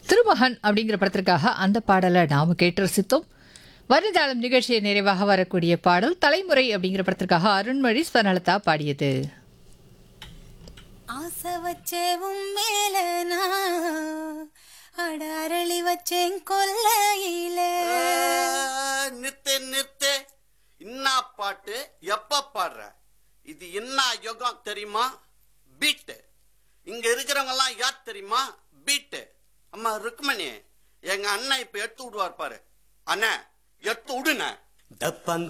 திருமகன் அப்படிங்கிற படத்திற்காக அந்த பாடலை நாம கேட்டு ரசித்தோம் வருதாளம் நிகழ்ச்சியை நிறைவாக வரக்கூடிய பாடல் தலைமுறை அப்படிங்கிற படத்திற்காக அருண்மொழி ஸ்வர்ணலதா பாடியது ஆசை வச்சேவும் மேல நான் அட அரளி வச்சேன் கொல்லையில நிறுத்து நிறுத்து இன்னா பாட்டு எப்ப பாடுற இது என்ன யுகம் தெரியுமா பீட்டு இங்க இருக்கிறவங்க எல்லாம் யார் தெரியுமா பீட்டு அம்மா ருக்மணி எங்க அண்ணன் இப்ப எடுத்து விடுவார் பாரு அண்ணா எடுத்து விடுன டப்பங்க